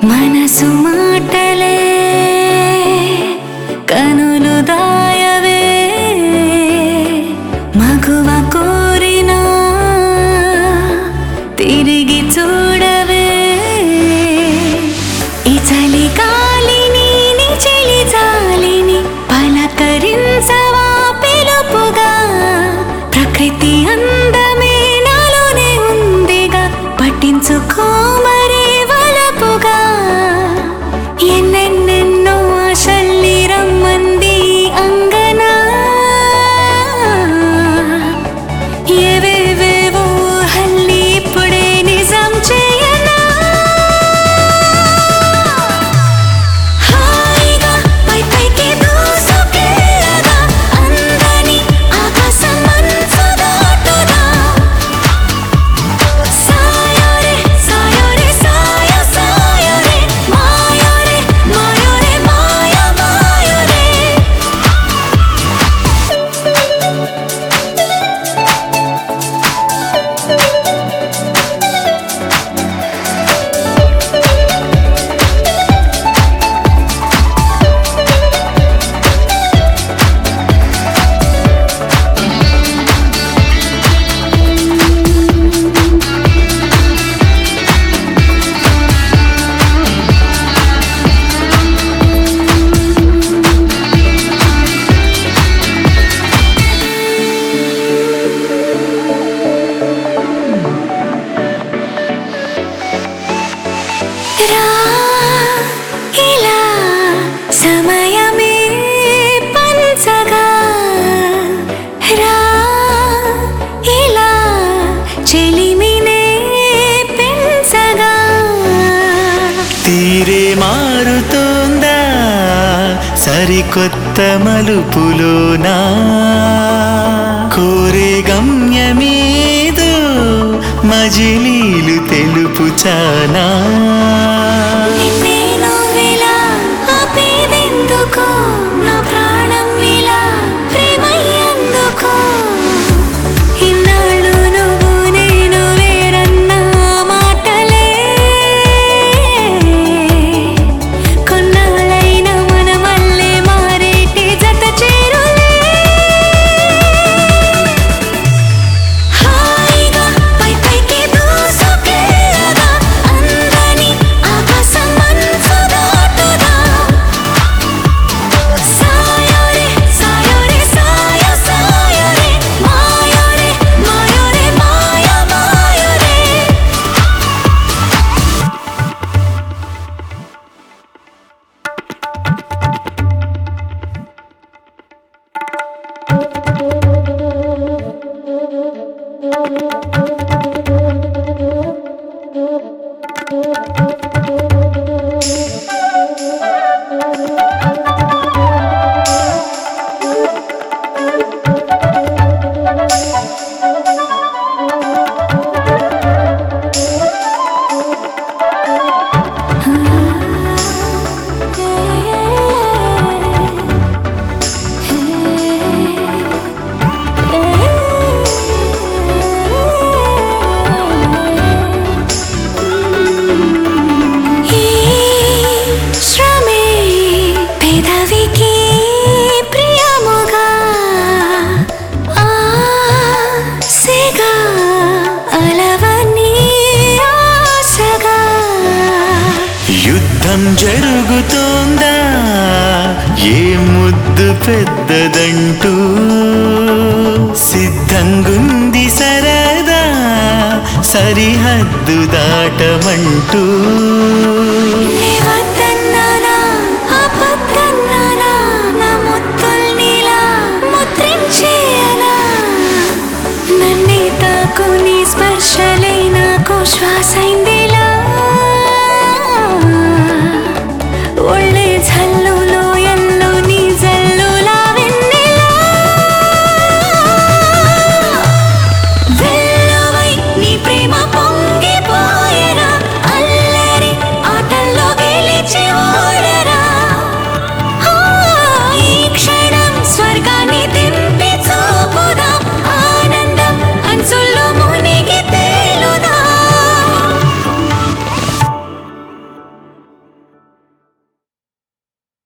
మనసు మాటలే కనులు దాయవే మగువ కోరినా తిరిగి చూడవే ఈ చలి గాలిని నీ చెలి జాలిని పలకరించవా పిలుపుగా ప్రకృతి అందమే నాలోనే ఉందిగా పట్టించుకో మరి వలపుగా ఎన్నెన్నెన్నో ఆశల్ని రమ్మంది అంగనా ఏవేవేవో హల్లి ఇప్పుడే నిజం చేయనా హాయిగా పై పైకి దూసుకెళ్ళగా అందని ఆకాశం మనసు దాటుదా సాయోరే సాయోరే సాయ సాయోరే మాయోరే మాయోరే మాయ మాయోరే రా ఇలా సమయమే పంచగా రా ఇలా చెలిమినే పెంచగా తీరే మారుతోందా సరికొత్త మలుపులోనా కోరే గమ్యమేదో మజిలీలు తెలుపుచానా నిన్నే నువ్విలా ఆపేదెందుకో నా ప్రాణం ఇలా ప్రేమయ్యందుకో ఇన్నాళ్ళు నువ్వు నేను వేరన్న మాటలే కొన్నాళ్ళైన మన మళ్ళీ మారేటి జత చేరులే హాయిగా పై పైకి దూసుకెళ్ళగా అందని ఆకాశం మనసు దాటుదా సాయోరే సాయోరే సాయ సాయోరే మాయోరే మాయోరే మాయ మాయోరే ఈ శ్రమే పెదవికి ప్రియముగా ఆశగా అలవని ఆశగా యుద్ధం జరుగుతోందా ఏ ముద్దు పెద్దదంటూ సిద్ధంగుంది సరదా సరిహద్దు దాటమంటూ లేవద్దన్నానా ఆపద్దన్నానా నా ముద్దుల్నిలా ముద్రించేయనా నన్నే తాకు నీ స్పర్శలే నాకు శ్వాసై